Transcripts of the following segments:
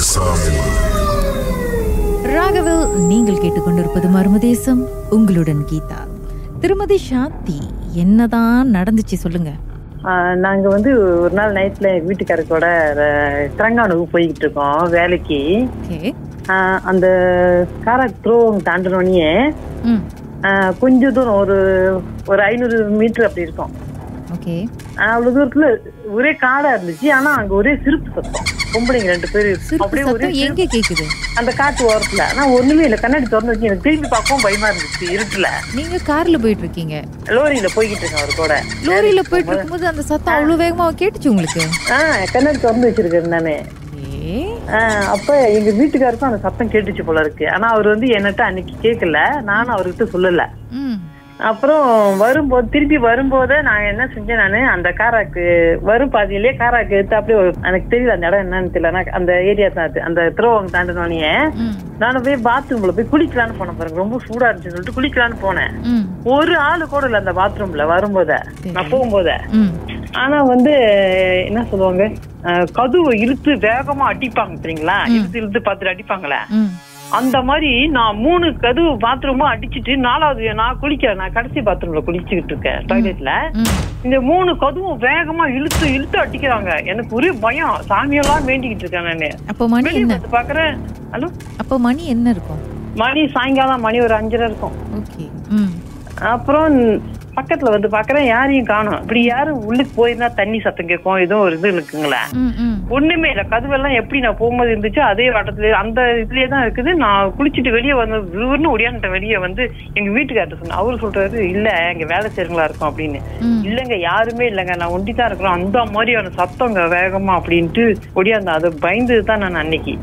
ராகவில் நீங்கள் கேட்டுக்கொண்டிருப்பது மர்மதேசம் உங்களுடன் கீதா திருமதி சாந்தி என்னதான் நடந்துச்சு சொல்லுங்க ஆஹ் நாங்க வந்து ஒரு நாள் நைட்ல எங்க வீட்டுக்காரரோட திரங்கானுக்கு போய்கிட்டு இருக்கோம் வேலைக்கு ஓகே ஆஹ் அந்த காரக் த்ரோ தாண்டினோடனே ம் கொஞ்ச தூரம் ஒரு ஒரு ஐநூறு மீட்டர் அப்படி இருக்கும் ஓகே ஆஹ் அவ்வளவு தூரத்துல ஒரே காடா இருந்துச்சு ஆனா அங்க ஒரே சிரிப்பு சத்தம் பொம்பளைங்க ரெண்டு பேரு சிரிப்பு அப்படியே ஒரே சத்தம் எங்க கேக்குது அந்த காட்டு ஓரத்துல ஆனா ஒண்ணுமே இல்ல கண்ணாடி திறந்து வச்சு எனக்கு திரும்பி பார்க்கவும் பயமா இருந்துச்சு இருட்டுல நீங்க கார்ல போயிட்டு இருக்கீங்க லோரியில போய்கிட்டு இருக்கேன் அவர் கூட லோரியில போயிட்டு இருக்கும்போது அந்த சத்தம் அவ்வளவு வேகமா கேட்டுச்சு உங்களுக்கு ஆஹ் கண்ணாடி திறந்து வச்சிருக்கேன் நானு ஓகே ஆஹ் அப்ப எங்க வீட்டுக்காருக்கும் அந்த சத்தம் கேட்டுச்சு போல இருக்கு ஆனா அவர் வந்து என்கிட்ட அன்னைக்கு கேட்கல நானும் அவர்கிட்ட சொல்லல ம் அப்புறம் வரும்போது திருப்பி வரும்போதே நான் என்ன செஞ்சேன் நானு அந்த காராக்கு வரும் பாதியிலேயே காராக்கு எடுத்து அப்படியே ஒரு- எனக்கு தெரியல அந்த இடம் என்னன்னு தெரியல ஆனா அந்த ஏரியா தான் அது அந்த த்ரோவங்க தாண்டினோடனே ம் நானும் போய் பாத்ரூம்ல போய் குளிக்கலான்னு போனேன் பாருங்க ரொம்ப சூடா இருந்துச்சுன்னு சொல்லிட்டு குளிக்கலான்னு போனேன் ம் ஒரு ஆளு கூட இல்ல அந்த பாத்ரூம்ல வரும்போதே நான் போகும்போதே ம் ஆனா வந்து என்ன சொல்லுவாங்க அஹ், கதவை இழுத்து வேகமா அடிப்பாங்க தெரியுங்களா இழுத்து இழுத்து பார்த்துட்டு அடிப்பாங்களே ம் அந்த மாதிரி நான் மூணு கதவு பாத்ரூமும் அடிச்சிட்டு நாலாவது நான் குளிக்கிறேன் நான் கடைசி பாத்ரூம்ல குளிச்சுக்கிட்டு இருக்கேன் டாய்லெட்ல ம் இந்த மூணு கதவும் வேகமா இழுத்து இழுத்து அடிக்கிறாங்க எனக்கு ஒரே பயம் சாமியெல்லாம் வேண்டிக்கிட்டு இருக்கேன் நானு அப்போ மணி வெளிய என்ன வந்து பாக்குறேன் ஹலோ அப்போ மணி என்ன இருக்கும் மணி சாயங்காலம் மணி ஒரு அஞ்சரை இருக்கும் ஓகே ம் அப்புறம் பக்கத்துல வந்து பாக்குறேன் யாரையும் காணும் இப்படி யாரும் உள்ளுக்கு போயிருந்தா தண்ணி சத்தம் கேட்கும் ஏதோ ஒரு இது இருக்குங்களே ம் ம் ஒண்ணுமே இல்ல கதவெல்லாம் எப்படி நான் போகும்போது இருந்துச்சு அதே வட்டத்துல அந்த இதுலயே தான் இருக்குது நான் குளிச்சுட்டு வெளியே வந்து விறுவிறுன்னு ஒடியான்ட்ட வெளியே வந்து எங்க வீட்டுக்கார்ட்ட சொன்னேன் அவரு சொல்றாரு இல்ல எங்க வேலை செய்யறங்களா இருக்கும் அப்படின்னு ம் இல்லங்க யாருமே இல்லங்க நான் ஒண்டி தான் இருக்கிறோம் அந்த மாதிரியான சத்தங்க வேகமா அப்படின்ட்டு ஒடியாந்த அது பயந்தது தான் நான் அன்னைக்கு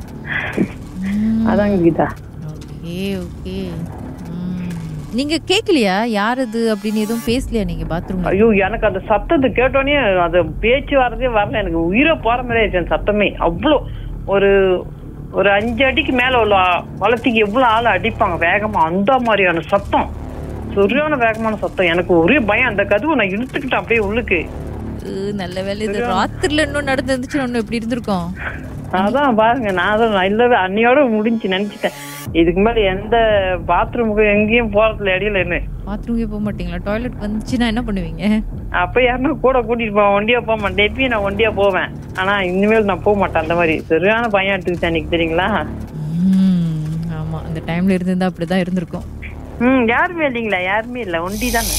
ம். அதாங்க கீதா ஓகே ஓகே ம். நீங்க கேக்கலையா யார் இது அப்படின்னு எதுவும் பேசலையா நீங்க பாத்ரூம்ல ஐயோ எனக்கு அந்த சத்தத்தை கேட்டோடனே அது பேச்சு வரதே வரல எனக்கு உயிரை போற மாதிரி ஆயிடுச்சு அந்த சத்தமே அவ்வளோ ஒரு ஒரு அஞ்சு அடிக்கு மேல உள்ள வளர்த்திக்கு எவ்வளவு ஆள் அடிப்பாங்க வேகமா அந்த மாதிரியான சத்தம் சரியான வேகமான சத்தம் எனக்கு ஒரே பயம் அந்த கதவு நான் இழுத்துக்கிட்டேன் அப்படியே உள்ளுக்கு உ, நல்ல வேலை இது ராத்திரில இன்னும் நடந்துருந்துச்சு ஒண்ணு எப்படி இருந்திருக்கும் அதான் பாருங்க நான் அதான் நான் இல்லவே அன்னையோட முடிஞ்சு நினைச்சிட்டேன் இதுக்கு மேல எந்த பாத்ரூமுக்கு எங்கேயும் போறதுல இடையில என்ன பாத்ரூம்க்கே போக மாட்டீங்களா டாய்லெட் வந்துச்சுன்னா என்ன பண்ணுவீங்க அப்ப யாருன்னா கூட கூட்டிட்டு போவேன் ஒண்டியா போக மாட்டேன் எப்பயும் நான் ஒண்டியா போவேன் ஆனா இனிமேல் நான் போக மாட்டேன் அந்த மாதிரி சரியான பயம் எடுத்துக்கிச்சு அன்னைக்கு தெரியுங்களா ம், ஆமா அந்த டைம்ல இருந்திருந்தா அப்படிதான் இருந்திருக்கும் ம் யாருமே இல்லைங்களா யாருமே இல்ல ஒண்டி தானே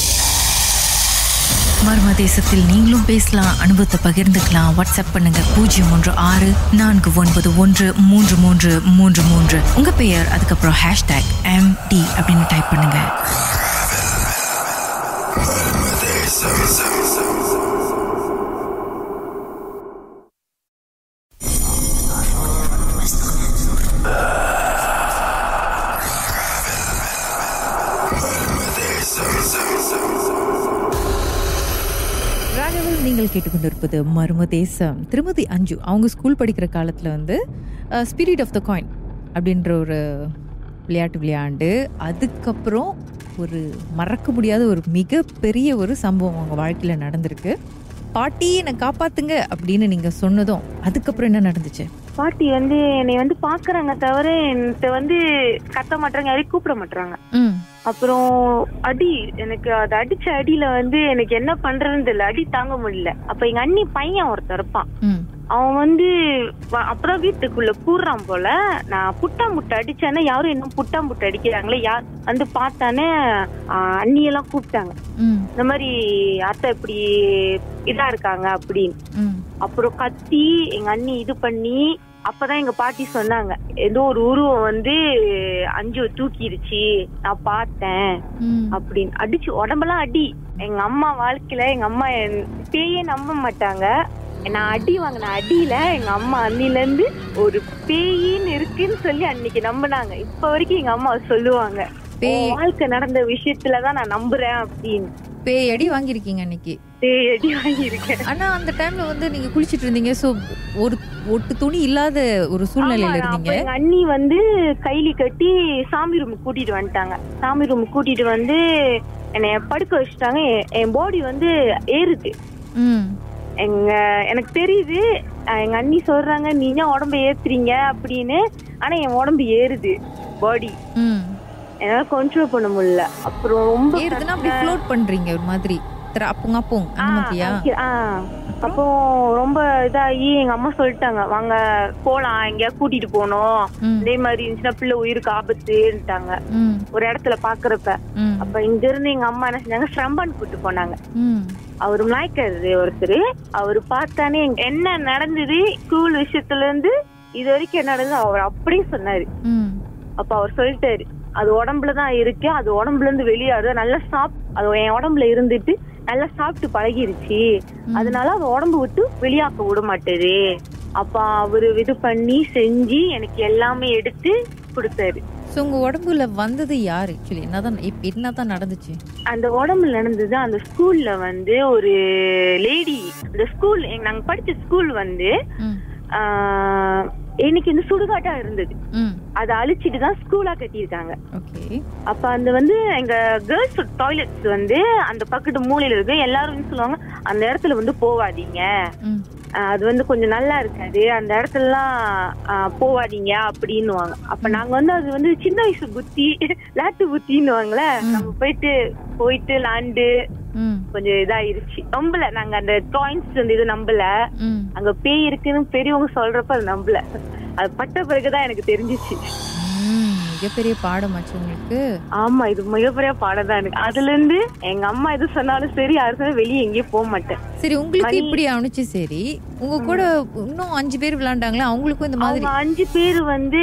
மர்ம தேசத்தில் நீங்களும் பேசலாம் அனுபவத்தை பகிர்ந்துக்கலாம் வாட்ஸ்அப் பண்ணுங்க பூஜ்ஜியம் ஒன்று ஆறு நான்கு ஒன்பது ஒன்று மூன்று மூன்று மூன்று மூன்று உங்க பெயர் அதுக்கப்புறம் ஹேஷ்டேக் எம் டி அப்படின்னு டைப் பண்ணுங்க ராகவல் நீங்கள் கேட்டுக்கொண்டிருப்பது மர்ம தேசம் திருமதி அஞ்சு அவங்க ஸ்கூல் படிக்கிற காலத்தில் வந்து ஸ்பிரிட் ஆஃப் த காயின் அப்படின்ற ஒரு விளையாட்டு விளையாண்டு அதுக்கப்புறம் ஒரு மறக்க முடியாத ஒரு மிகப்பெரிய ஒரு சம்பவம் அவங்க வாழ்க்கையில் நடந்திருக்கு பாட்டி என்னை காப்பாத்துங்க அப்படின்னு நீங்கள் சொன்னதும் அதுக்கப்புறம் என்ன நடந்துச்சு பாட்டி வந்து என்னை வந்து பாக்குறாங்க தவிர என்கிட்ட வந்து கத்த மாட்டாங்க யாரையும் கூப்பிட மாட்டாங்க ம் அப்புறம் அடி எனக்கு அது அடிச்ச அடியில வந்து எனக்கு என்ன பண்றதுன்னு தெரியல அடி தாங்க முடியல அப்ப எங்க அண்ணி பையன் ஒருத்தன் இருப்பான் ம் அவன் வந்து வ- அப்பதான் வீட்டுக்குள்ள கூடுறான் போல நான் புட்டா முட்டை அடிச்சேன்னா யாரும் இன்னும் புட்டா முட்டை அடிக்கிறாங்களே யார் வந்து பார்த்தானே ஆஹ், அண்ணியெல்லாம் கூப்பிட்டாங்க ம் இந்த மாதிரி அத்தை இப்படி இதா இருக்காங்க அப்படின்னு ம் அப்புறம் கத்தி எங்க அண்ணி இது பண்ணி அப்பதான் எங்க பாட்டி சொன்னாங்க ஏதோ ஒரு உருவம் வந்து அஞ்சு தூக்கிருச்சு நான் பார்த்தேன் ம் அப்படின்னு அடிச்சு உடம்பெல்லாம் அடி எங்க அம்மா வாழ்க்கையில எங்க அம்மா என் பேயே நம்ப மாட்டாங்க நான் அடி வாங்கின அடியில எங்க அம்மா அன்னில இருந்து ஒரு பேயின்னு இருக்குன்னு சொல்லி அன்னைக்கு நம்பினாங்க இப்ப வரைக்கும் எங்க அம்மா சொல்லுவாங்க பேய். உன் வாழ்க்கை நடந்த விஷயத்துலதான் நான் நம்புறேன் அப்படின்னு பேய் அடி வாங்கியிருக்கீங்க அன்னைக்கு பேய் அடி வாங்கியிருக்கேன் ஆனா அந்த டைம்ல வந்து நீங்க குளிச்சிட்டு இருந்தீங்க சோ ஒரு ஒட்டு துணி இல்லாத ஒரு சூழ்நிலையில ஆமா, இருந்தீங்க அப்ப எங்க அண்ணி வந்து கைலி கட்டி சாமி ரூம் கூட்டிட்டு வந்துட்டாங்க சாமி ரூம் கூட்டிட்டு வந்து என்னைய படுக்க வச்சுட்டாங்க என்- என் பாடி வந்து ஏறுது ம் எங்க எனக்கு தெரியுது அஹ் எங்க அண்ணி சொல்றாங்க நீங்க உடம்ப ஏத்துறீங்க அப்படின்னு ஆனா என் உடம்பு ஏறுது பாடி ம் என்னால கண்ட்ரோல் பண்ண முடியல அப்புறம் ரொம்ப ஏறுதுன்னா அப்படி ஃப்ளோட் பண்றீங்க ஒரு மாதிரி திர அப்புங்க அப்புங் அந்த மாதிரியா ஓகே, ஆ. அப்போ ரொம்ப இதாகி எங்க அம்மா சொல்லிட்டாங்க வாங்க போலாம் எங்கேயா கூட்டிட்டு போனோம் ம். இதே மாதிரி இருந்துச்சுன்னா பிள்ளை உயிருக்கு ஆபத்துன்ட்டாங்க ம் ஒரு இடத்துல பாக்குறப்ப ம் அப்ப இங்க இருந்து எங்க அம்மா என்ன செஞ்சாங்க ஸ்ரம்பான் கூட்டு போனாங்க ம் அவர் மலாய்க்காரு ஒருத்தர் அவர் பார்த்தானே என்ன நடந்தது ஸ்கூல் விஷயத்துல இருந்து இது வரைக்கும் என்ன நடந்தது அவர் அப்படியே சொன்னாரு ம் அப்ப அவர் சொல்லிட்டாரு அது உடம்புல தான் இருக்கு அது உடம்புல இருந்து வெளியாரு நல்லா சாப் அது என் உடம்புல இருந்துட்டு நல்லா சாப்பிட்டு பழகிருச்சு அதனால அது உடம்பு விட்டு வெளியாக்க விட மாட்டாரு அப்ப அவரு இது பண்ணி செஞ்சு எனக்கு எல்லாமே எடுத்து கொடுத்தாரு ஸோ உங்க உடம்புல வந்தது யார் ஆக்சுவலி என்னதான் இப்ப என்னதான் நடந்துச்சு அந்த உடம்புல நடந்தது அந்த ஸ்கூல்ல வந்து ஒரு லேடி அந்த ஸ்கூல் நாங்க படிச்ச ஸ்கூல் வந்து ம் ஆஹ், இன்னைக்கு இந்த சுடுகாட்டா இருந்தது ம் அதை அழிச்சிட்டு தான் ஸ்கூலா கட்டியிருக்காங்க ஓகே அப்ப அந்த வந்து எங்க கேர்ள்ஸ் டாய்லெட்ஸ் வந்து அந்த பக்கத்து மூலையில இருக்கு எல்லாரும் வந்து சொல்லுவாங்க அந்த இடத்துல வந்து போவாதீங்க ம் ஆஹ் அது வந்து கொஞ்சம் நல்லா இருக்காது அந்த இடத்துலலாம் ஆஹ் போவாதீங்க அப்படின்னுவாங்க அப்ப நாங்க வந்து அது வந்து சின்ன வயசு புத்தி லாட்டு புத்தின்னுவாங்களே நம்ம போயிட்டு போயிட்டு லாண்டு ம் கொஞ்சம் இதாயிருச்சு நம்பல நாங்க அந்த காயின்ஸ் வந்து இது நம்பல ம் அங்க பேய் இருக்குன்னு பெரியவங்க சொல்றப்ப அது நம்பல அது பட்ட பிறகுதான் எனக்கு தெரிஞ்சிச்சு ம், மிகப்பெரிய பாடமாச்சு உங்களுக்கு ஆமா இது மிகப்பெரிய பாடம் தான் எனக்கு அதுல இருந்து எங்க அம்மா எது சொன்னாலும் சரி யாரு சொன்னாலும் வெளியே எங்கேயும் போக மாட்டேன் சரி உங்களுக்கு இப்படி அனுச்சு சரி உங்க கூட இன்னும் அஞ்சு பேர் விளையாண்டாங்களா அவங்களுக்கும் இந்த மாதிரி அவங்க அஞ்சு பேர் வந்து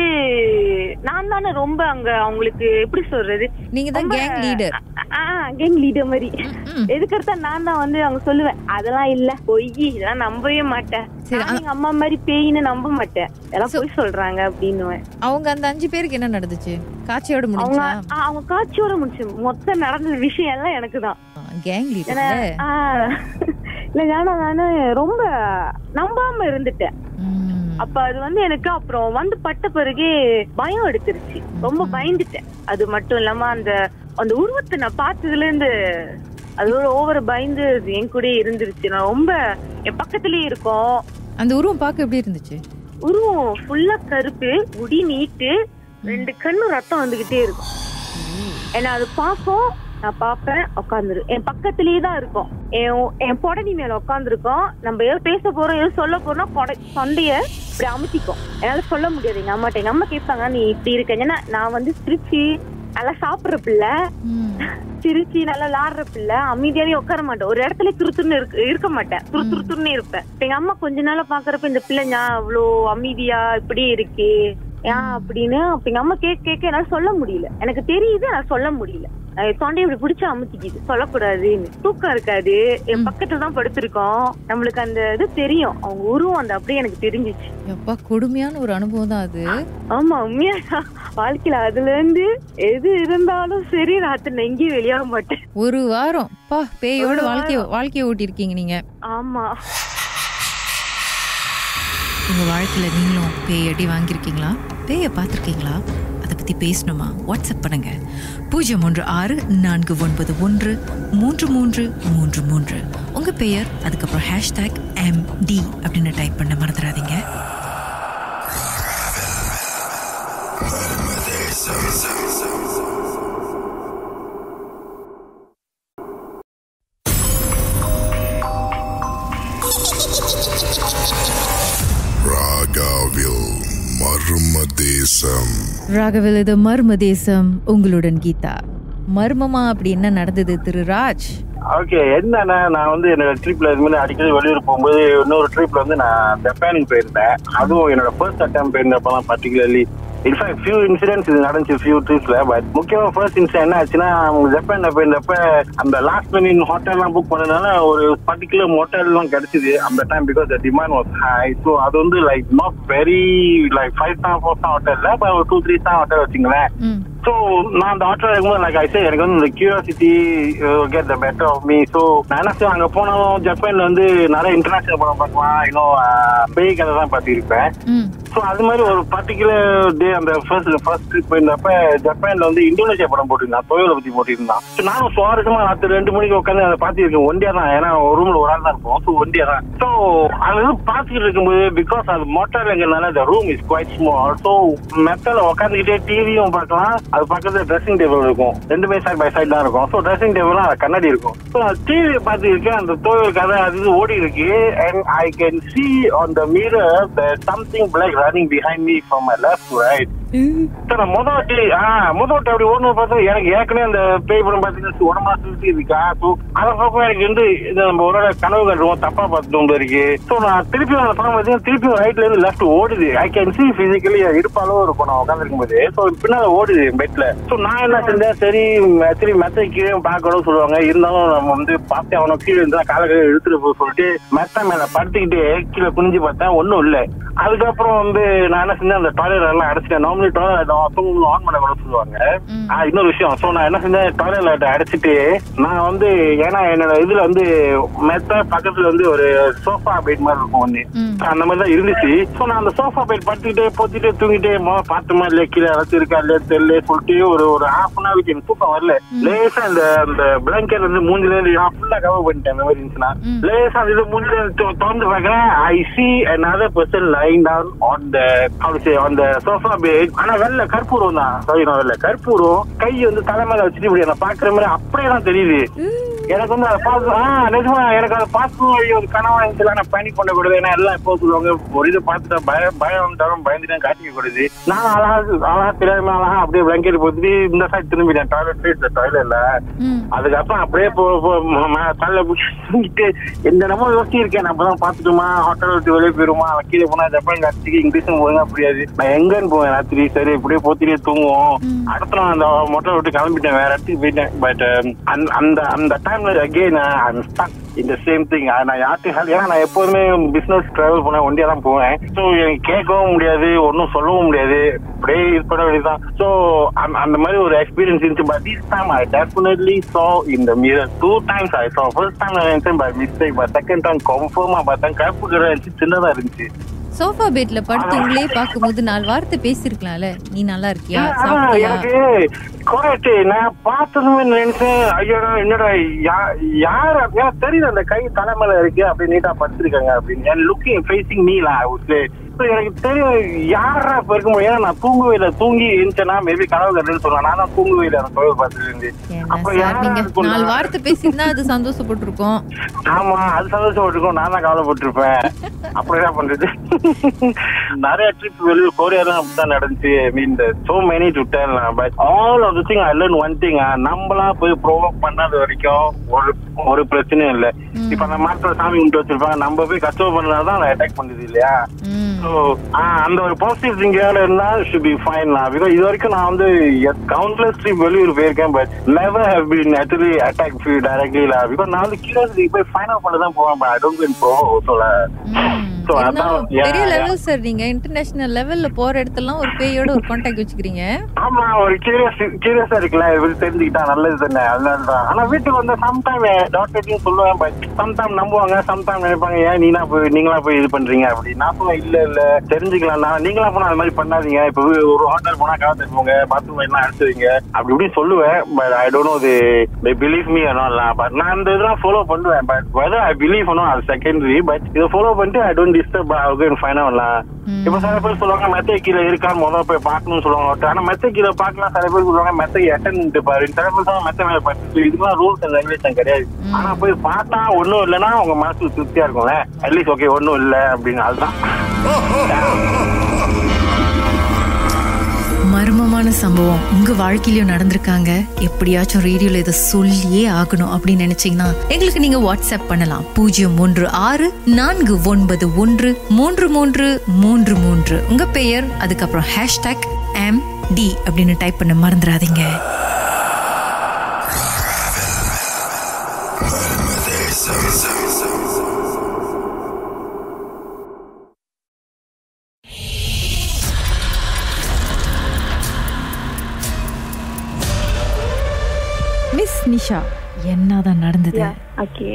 நான் தானே ரொம்ப அங்க அவங்களுக்கு எப்படி சொல்றது நீங்க தான் கேங் லீடர் கேங் லீடர் மாதிரி ம். எதுக்கடுத்தா நான் தான் வந்து அவங்க சொல்லுவேன் அதெல்லாம் இல்ல பொய் இதெல்லாம் நம்பவே மாட்டேன் சரி, நான் எங்க அம்மா மாதிரி பேயின்னு நம்ப மாட்டேன் எல்லாம் பொய் சொல்றாங்க அப்படின்னுவேன் அவங்க அந்த அஞ்சு பேருக்கு என்ன நடந்துச்சு காட்சியோட அவங்க முடிஞ்சா ஆ, அவங்க காட்சியோட முடிச்சு மொத்தம் நடந்த விஷயம் எல்லாம் எனக்கு தான் கேங் லீடர் ஆ, இல்ல ஏன்னா நானு ரொம்ப நம்பாம இருந்துட்டேன் அப்ப அது வந்து எனக்கு அப்புறம் வந்து பட்ட பிறகு பயம் எடுத்துருச்சு ரொம்ப பயந்துட்டேன் அது மட்டும் இல்லாம அந்த அந்த உருவத்தை நான் பார்த்ததுல இருந்து அதோட ஓவர் பயந்து அது என் கூட இருந்துருச்சு நான் ரொம்ப என் பக்கத்துலயே இருக்கோம் அந்த உருவம் பார்க்க எப்படி இருந்துச்சு உருவம் ஃபுல்லா கருப்பு முடி நீட்டு ரெண்டு கண்ணும் ரத்தம் வந்துகிட்டே இருக்கும் ஏன்னா அது பார்க்கும் நான் பார்ப்பேன் உட்காந்துரு என் பக்கத்துலயே தான் இருக்கும் என் என் பொடனி மேல உட்காந்துருக்கோம் நம்ம ஏதோ பேச போறோம் ஏதோ சொல்ல போறோம்னா கொடை தொண்டைய இப்படி அமுத்திக்கும் என்னால சொல்ல முடியாது எங்க அம்மாட்ட எங்க அம்மா கேட்பாங்க நீ இப்படி இருக்க ஏன்னா நான் வந்து சிரிச்சு நல்லா சாப்பிடுற பிள்ளை ம். சிரிச்சு நல்லா விளாடுற பிள்ளை அமைதியாவே உட்கார மாட்டேன் ஒரு இடத்துல துருத்துன்னு இருக்க இருக்க மாட்டேன் துரு துருத்துன்னு இருப்பேன் இப்ப எங்க அம்மா கொஞ்ச நாளா பாக்குறப்ப இந்த பிள்ளை ஞா இவ்வளோ அமைதியா இப்படியே இருக்கே ஏன் அப்படின்னு அப்ப எங்க அம்மா கேட்க கேட்க என்னால சொல்ல முடியல எனக்கு தெரியுது நான் சொல்ல முடியல அஹ் தொண்டையை இப்படி பிடிச்சு அமுத்திக்குது சொல்லக்கூடாதுன்னு தூக்கம் இருக்காது என் பக்கத்துல தான் படுத்திருக்கோம் நம்மளுக்கு அந்த இது தெரியும் அவங்க உருவம் அந்த அப்படியே எனக்கு தெரிஞ்சிச்சு எப்பா கொடுமையான ஒரு அனுபவம் தான் அது ஆமா உண்மையா வாழ்க்கையில அதுல இருந்து எது இருந்தாலும் சரி ராத்திரி எங்கேயும் வெளியாக மாட்டேன் ஒரு வாரம் பா பேயோட வாழ்க்கைய வாழ்க்கைய ஓட்டி இருக்கீங்க நீங்க ஆமா உங்க வாழ்க்கையில நீங்களும் பேய் அடி வாங்கியிருக்கீங்களா பேயை பார்த்துருக்கீங்களா அதை பத்தி பேசணுமா வாட்ஸ்அப் பண்ணுங்க பூஜ்ஜியம் ஒன்று ஆறு நான்கு ஒன்பது ஒன்று மூன்று மூன்று மூன்று மூன்று உங்க பெயர் அதுக்கப்புறம் ஹேஷ்டேக் எம் டி அப்படின்னு டைப் பண்ண மறந்துடாதீங்க ராகாவில் மர்ம தேசம் ராகவில் இது மர்ம தேசம் உங்களுடன் கீதா மர்மமா அப்படி என்ன நடந்தது திரு ராஜ் ஓகே என்னன்னா நான் வந்து என்னோட ட்ரிப்ல இது மாதிரி அடிக்கடி வெளியூர் போகும்போது இன்னொரு ட்ரிப்ல வந்து நான் ஜப்பானுக்கு போயிருந்தேன் அதுவும் என்னோட ஃபர்ஸ்ட் அட்டம் போயிருந்தப்பலாம் பர்டிகுலர்லி இன்ஃபேக்ட் ஃபியூ இன்சிடென்ட்ஸ் இது நடந்துச்சு ஃபியூ ட்ரிப்ஸ்ல பட் முக்கியமா ஃபர்ஸ்ட் இன்சிடென்ட் என்ன ஆச்சுன்னா அவங்க ஜப்பான்ல போயிருந்தப்ப அந்த லாஸ்ட் மினிட் ஹோட்டல்லாம் புக் பண்ணதுனால ஒரு பர்டிகுலர் ஹோட்டல்லாம் கிடைச்சது அந்த time because the demand was high so அது வந்து like not very like five star four star ஹோட்டல்ல ஒரு டூ த்ரீ ஸ்டார் ஹோட்டல் வச்சுங்களேன் ம் ஸோ நான் அந்த ஆட்டோ இருக்கும்போது லைக் ஐ எனக்கு வந்து இந்த curiosity get the better off me so நான் என்ன செய்வேன் அங்கே போனாலும் ஜப்பான்ல வந்து நிறைய இன்டர்நேஷனல் படம் பார்க்கலாம் இன்னும் பேய் கதை தான் பார்த்துருப்பேன் ம் ஸோ ஸோ அது மாதிரி ஒரு பர்டிகுலர் டே அந்த ஃபர்ஸ்ட் ஃபர்ஸ்ட் ட்ரிப் போயிருந்தப்ப ஜப்பான்ல வந்து இந்தோனேஷியா படம் போட்டிருந்தான் தொழிலை பத்தி போட்டிருந்தான் So நானும் சுவாரஸ்யமா ராத்திரி ரெண்டு மணிக்கு உட்காந்து அதை பார்த்துருக்கேன் ஒண்டியா தான் ஏன்னா ஒரு ரூம்ல ஒரு ஆள் தான் இருக்கும் ஸோ ஒண்டியா தான் ஸோ அது வந்து பார்த்துக்கிட்டு இருக்கும்போது பிகாஸ் அது மோட்டார்ங்கிறதுனால the room is quite small so மெத்தல உட்காந்துக்கிட்டே டிவியும் பார்க்கலாம் அது பக்கத்துல ட்ரெஸ்ஸிங் டேபிள் இருக்கும் ரெண்டுமே சைட் பை சைட் தான் இருக்கும் ஸோ ட்ரெஸ்ஸிங் டேபிள் கண்ணாடி இருக்கும் ஸோ டிவி பார்த்துருக்கேன் அந்த தோல் கதை அது இது ஓடி இருக்கு and I can see on the mirror there's something black running behind me from my left to right sir நான் முத வாட்டி ஆ முத வாட்டி அப்படி ஓடணும் பார்த்தா எனக்கு ஏற்கனவே அந்த பேய் படம் பார்த்தீங்கன்னா உடம்பா சுத்தி இருக்கா ஸோ அதை பார்க்கும் எனக்கு வந்து இது நம்ம ஒரு வேளை கனவு கட்டுவோம் தப்பா பார்த்துட்டு இருக்கு ஸோ நான் திருப்பி அந்த படம் பார்த்தீங்கன்னா திருப்பி ரைட்ல இருந்து லெஃப்ட் ஓடுது ஐ கேன் சி பிசிக்கலி இடுப்பாலும் இருக்கும் நான் உட்காந்துருக்கும் போது ஸோ பின்னால ஓடுது பெட்ல ஸோ நான் என்ன செஞ்சேன் சரி ஆக்சுவலி மெத்த கீழே பார்க்கணும் சொல்லுவாங்க இருந்தாலும் நம்ம வந்து பார்த்தே அவனை கீழே இருந்தா காலை கீழே இழுத்துட்டு போய் சொல்லிட்டு மெத்த மேல படுத்துக்கிட்டு கீழே குனிஞ்சு பார்த்தேன் ஒன்றும் இல்லை அதுக்கப்புறம் வந்து நான் என்ன செஞ்சேன் அந்த டாய்லெட் எல்லாம் அடைச்சிட்டேன் நார்மலி டாய்லெட் ஆன் பண்ண கூட சொல்லுவாங்க ஆ, இன்னொரு விஷயம் சோ நான் என்ன செஞ்சேன் டாய்லெட் அடைச்சிட்டு நான் வந்து ஏன்னா என்னோட இதுல வந்து மெத்த பக்கத்துல வந்து ஒரு சோஃபா பெட் மாதிரி இருக்கும் ஒண்ணு அந்த மாதிரி தான் இருந்துச்சு சோ நான் அந்த சோஃபா பெட் படுத்துக்கிட்டே போத்திட்டே தூங்கிட்டே மோ பார்த்தோமா இல்லையா கீழே ஏதாச்சும் இருக்கா இல்லையா தெரியல சொல்லிட்டு ஒரு ஒரு ஹாஃப் அன் ஹவருக்கு எனக்கு தூக்கம் வரல லேசா அந்த அந்த பிளாங்கெட் வந்து மூஞ்சில இருந்து ஃபுல்லா கவர் பண்ணிட்டேன் அந்த மாதிரி இருந்துச்சுன்னா லேசா அந்த இது மூஞ்சில இருந்து தொ- திறந்து பார்க்கறேன் I see another person lying down on the how to say on the sofa bed ஆனா வெள்ள கற்பூரம் தான் சாரி நான் வெள்ள கற்பூரம் கை வந்து தலை மேல வச்சுட்டு இப்படி நான் பாக்குற மாதிரி அப்படியே தான் தெரியுது எனக்கு வந்து அதை பார்த்து ஆ நிஜமா எனக்கு அதை பார்த்து ஒரு கனவா இருந்துச்சு நான் பேனிக் பண்ண கூடாது ஏன்னா எல்லாம் எப்போ சொல்லுவாங்க ஒரு இதை பார்த்துட்டா பயம் பயம் வந்தாலும் பயந்துட்டேன் காட்டிக்க கூடாது நான் அழகா அழகா தெரியாம அழகா அப்படியே பிளாங்கெட் போட்டுட்டு இந்த சைடு திரும்பிட்டேன் டாய்லெட் இந்த டாய்லெட்ல அதுக்கப்புறம் அப்படியே போ தள்ள பிடிச்சிட்டு எந்த நம்ம யோசிச்சு இருக்கேன் நம்ம தான் பாத்துட்டோமா ஹோட்டல் விட்டு வெளியே போயிருமா கீழே போனா ஜப்பான் காட்சிக்கு இங்கிலீஷும் ஒழுங்கா புரியாது நான் எங்கன்னு போவேன் ராத்திரி சரி இப்படியே போத்திட்டே தூங்குவோம் அடுத்த நாள் அந்த மொட்டை விட்டு கிளம்பிட்டேன் வேற இடத்துக்கு போயிட்டேன் பட் அந்த அந்த டைம்ல அகெயின் ஐம் ஸ்டக் இந்த சேம் திங் நான் யார்ட்டையும் help- ஏன்னா நான் எப்போதுமே பிசினஸ் டிராவல் பண்ண ஒண்டியா தான் போவேன் ஸோ எனக்கு கேட்கவும் முடியாது ஒன்றும் சொல்லவும் முடியாது அப்படியே இது பண்ண வேண்டியதுதான் ஸோ அந்த மாதிரி ஒரு எக்ஸ்பீரியன்ஸ் இருந்துச்சு but this time I definitely saw இந்த மிரர் டூ டைம்ஸ் ஐ சா ஃபர்ஸ்ட் டைம் நான் நினைச்சேன் by mistake but second time கன்ஃபார்மா பார்த்தேன் கருப்பு கடை இருந்துச்சு சின்னதா இருந்துச்சு சோஃபா பெட்ல படுத்து உங்களே பார்க்கும்போது நாலு வார்த்தை பேசிருக்கலாம்ல நீ நல்லா இருக்கியா ஆ, சாப்பிட்டியா எனக்கு correct. நான் பார்த்ததுமே நினைச்சேன் ஐயோடா என்னடா யா- யார் அப்படி- எனக்கு தெரியுது அந்த கை தலைமையில இருக்கு அப்படி நீட்டா படுத்திருக்காங்க அப்படின்னு லுக்கிங் ஃபேசிங் மீலா எனக்கு தெரியும் யாரா இப்ப இருக்க முடியும் ஏன்னா நான் தூங்கவே இல்லை தூங்கி இருந்துச்சேன்னா மேபி கனவு கண்டுன்னு சொல்லுவேன் நான் தான் தூங்கவே இல்லை அந்த கோவில் பார்த்துட்டு இருந்து என்ன அப்ப சார் யாரா நீங்க இருக்கும்னா- நாலு வார்த்தை பேசியிருந்தா அது சந்தோஷப்பட்டிருக்கோம் ஆமா அது சந்தோஷப்பட்டிருக்கோம் நான் தான் கவலைப்பட்டிருப்பேன் அப்புறம் என்ன பண்றது நிறைய ட்ரிப் வெளியூர் கோரியா தான் அப்படிதான் நடந்துச்சு I mean so many to tell but all of the thing I learn one thing நம்மளா போய் ப்ரோவோக் பண்ணாத வரைக்கும் ஒரு ஒரு பிரச்சனையும் இல்ல இப்ப அந்த மரத்துல சாமி கும்பிட்டு வச்சிருப்பாங்க நம்ம போய் கஷ்டம் பண்ணாதான் அதை அட்டாக் பண்ணுது இல்லையா ம் So, ஆஹ் அந்த ஒரு பாசிட்டிவ் திங்கால இருந்தா ஷுட் பி ஃபைன் நான் பிகாஸ் இது வரைக்கும் நான் வந்து கவுண்ட்லெஸ் ட்ரிப் வெளியூர் போயிருக்கேன் but never have been actually attack feel directly இல்ல பிகாஸ் நான் வந்து கியூரியாசிட்டி போய் ஃபைன் அவுட் பண்ண தான் போவேன் ஐ டோன்ட் பின் ப்ரோ சொல்ல ம். So, இருந்தாலும் அதான், yeah, பெரிய yeah. லெவல் சார் நீங்க இன்டர்நேஷனல் லெவல்ல போற இடத்துலலாம் ஒரு பேயோட ஒரு கான்டாக்ட் வச்சுக்கிறீங்க ஆமா ஒரு கியூரியஸ் கியூரியஸா இருக்குல்ல இது தெரிஞ்சுக்கிட்டா நல்லது தானே அதனால தான் ஆனா வீட்டுக்கு வந்து சம்டைம் டாக்டர்ட்டையும் சொல்லுவேன் பட் சம்டைம் நம்புவாங்க சம்டைம் நினைப்பாங்க ஏன் நீனா போய் நீங்களா போய் இது பண்றீங்க அப்படி நான் சொல்லுவேன் இல்ல இல்ல தெரிஞ்சுக்கலாம் நான் நீங்களா போனா அது மாதிரி பண்ணாதீங்க இப்ப ஒரு ஹோட்டல் போனா காத்து போங்க பாத்ரூம் எல்லாம் அடிச்சு வைங்க அப்படி இப்படி சொல்லுவேன் but I don't know they believe me அனோலாம் பட் நான் இந்த இதெல்லாம் ஃபாலோ பண்ணுவேன் பட் வெதர் ஐ பிலீவ் அனோ அது செகண்டரி பட் இதை ஃபாலோ பண்ணிட்டு ஐ டோன்ட் டிஸ்டர்ப் ஃபைன் ஆகலாம் இப்ப சில பேர் சொல்லுவாங்க மெத்தை கீழே இருக்கான்னு முதல்ல போய் பார்க்கணும்னு சொல்லுவாங்க ஆனா மெத்தை கீழே பார்க்கலாம் சில பேர் சொல்லுவாங்க மெத்தை எட்டன் பாரு சில பேர் சொல்லுவாங்க மெத்தை மேல பட்டு இதுக்கெல்லாம் ரூல்ஸ் அண்ட் ரெகுலேஷன் கிடையாது ஆனா போய் பார்த்தா ஒண்ணும் இல்லைன்னா உங்க மனசுக்கு திருப்தியா இருக்கும்ல அட்லீஸ்ட் ஓகே ஒண்ணும் இல்ல அப்படின்னு அதுதான் மர்மமான சம்பவம் உங்க வாழ்க்கையிலயும் நடந்திருக்காங்க எப்படியாச்சும் ரேடியோல இதை சொல்லியே ஆகணும் அப்படின்னு நினைச்சீங்கன்னா எங்களுக்கு நீங்க வாட்ஸ்அப் பண்ணலாம் பூஜ்ஜியம் மூன்று ஆறு நான்கு ஒன்பது ஒன்று மூன்று மூன்று மூன்று மூன்று உங்க பெயர் அதுக்கப்புறம் ஹேஷ்டாக் எம் டி அப்படின்னு டைப் பண்ண மறந்துடாதீங்க மிஸ் நிஷா என்னதான் நடந்தது ஓகே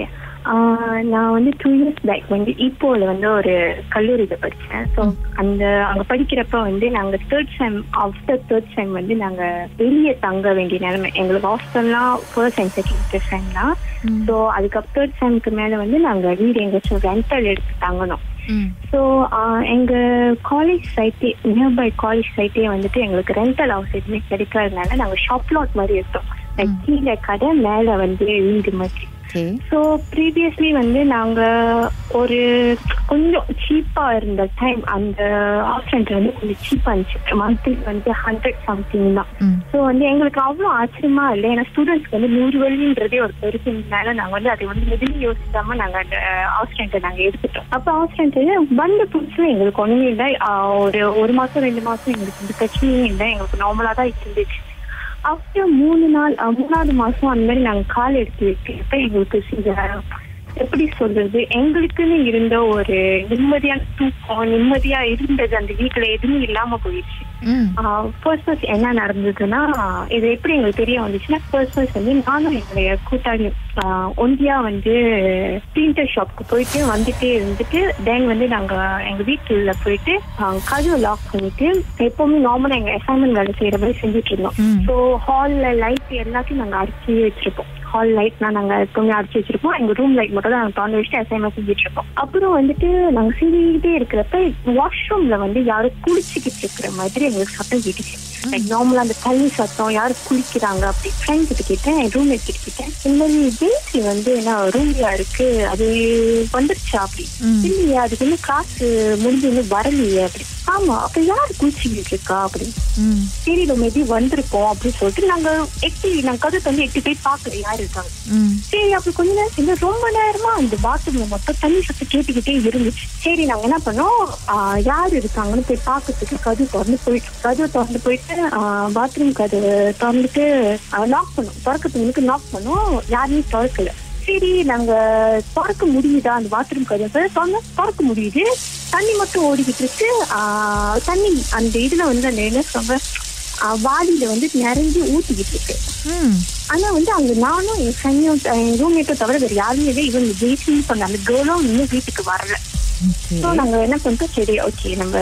ஆஹ் நான் வந்து டூ இயர்ஸ் பேக் வந்து இப்போல வந்து ஒரு கல்லூரியில படிச்சேன் ஸோ அந்த அங்க படிக்கிறப்ப வந்து நாங்க third sem after third sem வந்து நாங்க வெளியே தங்க வேண்டிய நிலைமை எங்களுக்கு ஹாஸ்டல்லாம் ஃபர்ஸ்ட் அண்ட் செகண்ட் செம் தான் ஸோ அதுக்கப்புறம் தேர்ட் செம்க்கு மேல வந்து நாங்க வீடு எங்கேயாச்சும் ரெண்டல் எடுத்து தங்கணும் ம் ஸோ எங்க காலேஜ் சைட்டே நியர்பை காலேஜ் சைட்டே வந்துட்டு எங்களுக்கு ரெண்டல் ஹவுஸ் எதுவுமே கிடைக்காதனால நாங்க ஷாப் லாட் மாதிரி எடுத்தோம் Like கீழே கடை மேல வந்து வீடு மாதிரி ஓகே ஸோ ப்ரீவியஸ்லி வந்து நாங்க ஒரு கொஞ்சம் சீப்பா இருந்த டைம் அந்த ஆப்ஷன் வந்து கொஞ்சம் சீப்பா இருந்துச்சு மந்த்லி வந்து ஹண்ட்ரட் சம்திங் தான் ம் ஸோ வந்து எங்களுக்கு அவ்வளோ ஆச்சரியமா இல்லை ஏன்னா ஸ்டூடெண்ட்ஸ்க்கு வந்து நூறு வழின்றதே ஒரு பெருசுனால நாங்க வந்து அதை வந்து எதுவும் யோசிக்காம நாங்க அந்த ஹவுஸ் ரெண்ட்டை நாங்க எடுத்துட்டோம் அப்போ ஹவுஸ் ரெண்ட் வந்த புதுசுல எங்களுக்கு ஒண்ணுமே இல்லை ஆஹ் ஒரு ஒரு மாசம் ரெண்டு மாசம் எங்களுக்கு இந்த பிரச்சனையும் இல்லை எங்களுக்கு நார்மலா தான் இருந்துச்சு ஆஃப்டர் மூணு நாள் அஹ் மூணாவது மாசம் அந்த மாதிரி நாங்க கால் எடுத்து வைக்கிறப்ப எங்களுக்கு சில எப்படி சொல்றது எங்களுக்குன்னு இருந்த ஒரு நிம்மதியான தூக்கம் நிம்மதியா இருந்தது அந்த வீட்டுல எதுவும் இல்லாம போயிடுச்சு ம் ஃபர்ஸ்ட் ஃபர்ஸ்ட் என்ன நடந்ததுன்னா இது எப்படி எங்களுக்கு தெரிய வந்துச்சுன்னா ஃபர்ஸ்ட் ஃபர்ஸ்ட் வந்து நானும் என்னுடைய கூட்டாளி ஆஹ் ஒண்டியா வந்து பிரிண்டர் ஷாப்க்கு போயிட்டு வந்துட்டே இருந்துட்டு தென் வந்து நாங்க எங்க வீட்டுல போயிட்டு ஆஹ் கதவு லாக் பண்ணிட்டு எப்பவுமே நார்மலா எங்க அசைன்மெண்ட் வேலை செய்யற மாதிரி செஞ்சுட்டு இருந்தோம் ம். ஸோ ஹால்ல லைட் எல்லாத்தையும் நாங்க அடிச்சு வச்சிருப்போம் ஹால் லைட்லாம் நாங்க எப்பவுமே அடிச்சு வச்சிருப்போம் எங்க ரூம் லைட் மட்டும் தான் நாங்க திறந்து வச்சுட்டு அசைன்மெண்ட் செஞ்சுட்டு இருப்போம் அப்புறம் வந்துட்டு நாங்க செஞ்சுக்கிட்டே இருக்கிறப்ப வாஷ்ரூம்ல வந்து யாரும் குளிச்சுக்கிட்டு இருக்கிற மாதிரி எங்களுக்கு சத்தம் கேட்டுச்சு லைக் நார்மலா அந்த தண்ணி சத்தம் யாரும் குளிக்கிறாங்க அப்படி ஃப்ரெண்ட் கிட்ட கேட்டேன் ரூம் மேட் கிட்ட கேட்டேன் இந்த மாதிரி ஜெயிச்சு வந்து என்ன ரூம்லயா இருக்கு அது வந்துருச்சா அப்படி ம். இல்லையா அதுக்கு இன்னும் காசு முடிஞ்சு இன்னும் வரலையே அப்படி ஆமா அப்ப யாரு குளிச்சுக்கிட்டு இருக்கா அப்படி ம் தெரியல மேபி வந்திருக்கோம் அப்படின்னு சொல்லிட்டு நாங்க எட்டி நாங்க கதை வந்து எட்டி போய் பாக்கல யாரு இருக்காங்க ம் சரி அப்படி கொஞ்ச நேரம் செஞ்சு ரொம்ப நேரமா அந்த பாத்ரூம்ல மொத்தம் தண்ணி சத்தம் கேட்டுக்கிட்டே இருந்துச்சு சரி நாங்க என்ன பண்ணோம் ஆஹ் யார் இருக்காங்கன்னு போய் பாக்கிறதுக்கு கதவு திறந்து போயிட்டு கதவு திறந்து போயிட்டு பாத்ரூம் கதவு திறந்துட்டு நாக் பண்ணோம் திறக்கிறதுக்கு நாக் பண்ணோம் யாருமே திறக்கல சரி நாங்க திறக்க முடியுதா அந்த பாத்ரூம் கதவு திறந்து திறக்க முடியுது தண்ணி மட்டும் ஓடிக்கிட்டு இருக்கு ஆஹ் தண்ணி அந்த இதுல வந்து அந்த என்ன சொல்ற ஆஹ் வாளியில வந்து நிறைஞ்சு ஊத்திக்கிட்டு இருக்கு ம் ஆனா வந்து அங்க நானும் என் ஃப்ரெண்டும் என் ரூம்மேட்டோ தவிர வேற யாருமே இல்லை இவங்க ஜெயிச்சு பண்ண அந்த கேர்ளும் இன்னும் வீட்டுக்கு வரல ஓகே ஸோ நாங்க என்ன பண்ணிட்டோம் சரி ஓகே நம்ம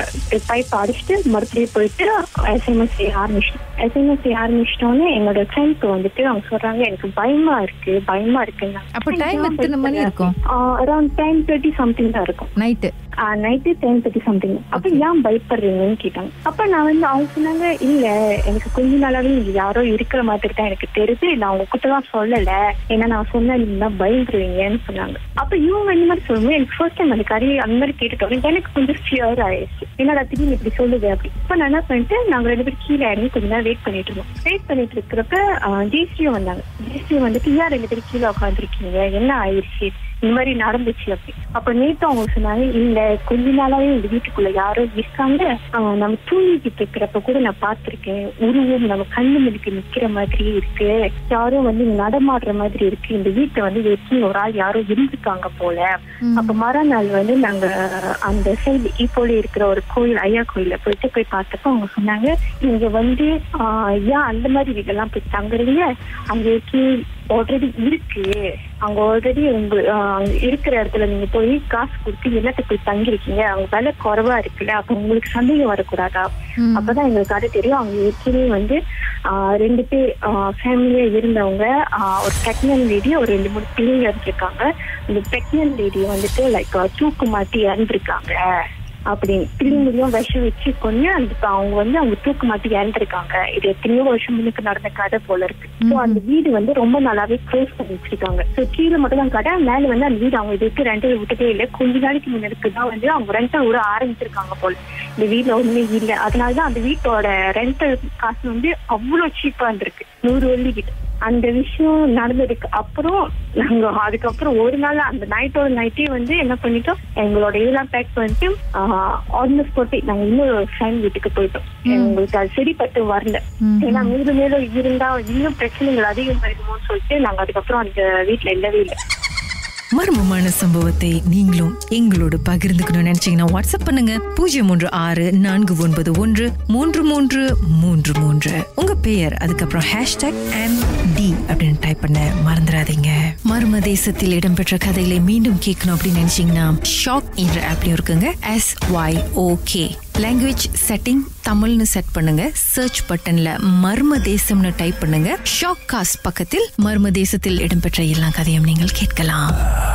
பைப் அடிச்சுட்டு மறுபடியும் போயிட்டு எஸ்எம்எஸ் செய்ய ஆரம்பிச்சிட்டோம் எஸ்எம்எஸ் செய்ய ஆரம்பிச்சிட்டோன்னே என்னோட ஃப்ரெண்ட்க்கு வந்துட்டு அவங்க சொல்றாங்க எனக்கு பயமா இருக்கு பயமா இருக்குன்னு அப்ப டைம் எத்தனை மணி இருக்கும் அரௌண்ட் டென் தேர்ட்டி சம்திங் தான் இருக்கும் night night ten thirty something அப்ப ஏன் பயப்படுறீங்கன்னு கேட்டாங்க அப்ப நான் வந்து அவங்க சொன்னாங்க இல்ல எனக்கு கொஞ்ச நாளாவே இங்க யாரோ இருக்கிற மாதிரி தான் எனக்கு தெரியுது நான் உங்க கிட்ட தான் சொல்லல ஏன்னா நான் சொன்ன நீங்க தான் பயந்துருவீங்கன்னு சொன்னாங்க அப்ப இவங்க இந்த மாதிரி சொல்லும்போது எனக்கு ஃபர்ஸ்ட் டைம் அந்த கறி அந்த மாதிரி கேட்டுட்டோம் எனக்கு கொஞ்சம் ஃபியர் ஆயிடுச்சு என்னடா திடீர்னு இப்படி சொல்லுது அப்படி இப்ப நான் என்ன பண்ணிட்டு நாங்க ரெண்டு பேரும் கீழே இறங்கி கொஞ்ச நேரம் வெயிட் பண்ணிட்டு இருந்தோம் வெயிட் பண்ணிட்டு இருக்கிறப்ப ஜெயஸ்ரீயும் வந்தாங்க ஜெயஸ்ரீ வந்துட்டு ஏன் ரெண்டு பேரும் கீழே உட்காந்துருக்கீங்க என்ன ஆயிடுச்சு இந்த மாதிரி நடந்துச்சு அப்படி அப்ப நேத்து அவங்க சொன்னாங்க இல்ல கொஞ்ச நாளாவே இந்த வீட்டுக்குள்ள யாரோ இருக்காங்க ஆஹ் நம்ம தூங்கிக்கிட்டு இருக்கிறப்ப கூட நான் பார்த்திருக்கேன் உருவம் நம்ம கண்ணு முதுக்கு நிக்கிற மாதிரி இருக்கு யாரோ வந்து நடமாடுற மாதிரி இருக்கு இந்த வீட்டை வந்து வெற்றி ஒரு ஆள் யாரோ இருந்திருக்காங்க போல அப்ப மறுநாள் வந்து நாங்க அந்த சைடு இப்போல இருக்கிற ஒரு கோயில் ஐயா கோயில்ல போயிட்டு போய் பார்த்தப்ப அவங்க சொன்னாங்க நீங்க வந்து ஆஹ் ஏன் அந்த மாதிரி வீடெல்லாம் போய் தங்குறீங்க அங்க இருக்கு ஆல்ரெடி இருக்கு அங்க ஆல்ரெடி உங்க ஆஹ் அங்க இருக்கிற இடத்துல நீங்க போய் காசு கொடுத்து என்னத்தை போய் தங்கிருக்கீங்க அவங்க விலை குறைவா இருக்குல்ல அப்ப உங்களுக்கு சந்தேகம் வரக்கூடாதா ம். அப்பதான் எங்களுக்கு அது தெரியும் அவங்க ஏற்கனவே வந்து ஆஹ் ரெண்டு பேர் ஃபேமிலியா இருந்தவங்க ஆஹ் ஒரு பிரெக்னன்ட் லேடி ஒரு ரெண்டு மூணு பிள்ளைங்க இருந்திருக்காங்க இந்த பிரெக்னன்ட் லேடி வந்துட்டு லைக் தூக்கு மாட்டி இறந்துருக்காங்க அப்படின்னு பிள்ளைங்களையும் விஷம் வச்சு கொண்டு அந்த அவங்க வந்து அவங்க தூக்கு மாட்டி இறந்துருக்காங்க இது எத்தனையோ வருஷம் முன்னுக்கு நடந்த கதை போல இருக்கு ஸோ அந்த வீடு வந்து ரொம்ப நல்லாவே க்ளோஸ் பண்ணி வச்சிருக்காங்க ஸோ கீழே மட்டும் தான் கடை மேல வந்து அந்த வீடு அவங்க இதுக்கு ரெண்டல் விட்டதே இல்லை கொஞ்ச நாளைக்கு முன்னாடி தான் வந்து அவங்க ரெண்டல் விட ஆரம்பிச்சிருக்காங்க போல இந்த வீட்டுல ஒண்ணுமே இல்லை அதனாலதான் அந்த வீட்டோட ரெண்டல் காசு வந்து அவ்வளவு சீப்பா இருந்திருக்கு நூறு வெள்ளி கிட்ட அந்த விஷயம் நடந்ததுக்கு அப்புறம் நாங்க அதுக்கப்புறம் ஒரு நாள் அந்த நைட்டோட நைட்டே வந்து என்ன பண்ணிட்டோம் எங்களோட இதெல்லாம் பேக் பண்ணிட்டு ஆல்மோஸ்ட் போட்டு நாங்க இன்னொரு ஃப்ரெண்ட் வீட்டுக்கு போயிட்டோம் எங்களுக்கு அது சரிப்பட்டு வரல ம். ஏன்னா மீது மேலும் இருந்தா இன்னும் பிரச்சனைகள் அதிகமாயிருமோன்னு சொல்லிட்டு நாங்க அதுக்கப்புறம் அந்த வீட்டுல இல்லவே இல்லை மர்மமான சம்பவத்தை நீங்களும் எங்களோடு பகிர்ந்துக்கணும்னு நினைச்சீங்கன்னா வாட்ஸ்அப் பண்ணுங்க பூஜ்ஜியம் மூன்று ஆறு நான்கு ஒன்பது ஒன்று மூன்று மூன்று மூன்று மூன்று உங்க பெயர் அதுக்கப்புறம் ஹேஷ்டாக் எம் டி அப்படின்னு டைப் பண்ண மறந்துடாதீங்க மர்ம தேசத்தில் இடம்பெற்ற கதைகளை மீண்டும் கேட்கணும் அப்படின்னு நினைச்சீங்கன்னா ஷாக் என்ற ஆப்லயும் இருக்குங்க S Y O K language setting தமிழ்னு செட் பண்ணுங்க சர்ச் பட்டன்ல மர்ம தேசம்னு டைப் பண்ணுங்க ஷாக் காஸ்ட் பக்கத்தில் மர்ம தேசத்தில் இடம்பெற்ற எல்லா கதையும் நீங்கள் கேட்கலாம்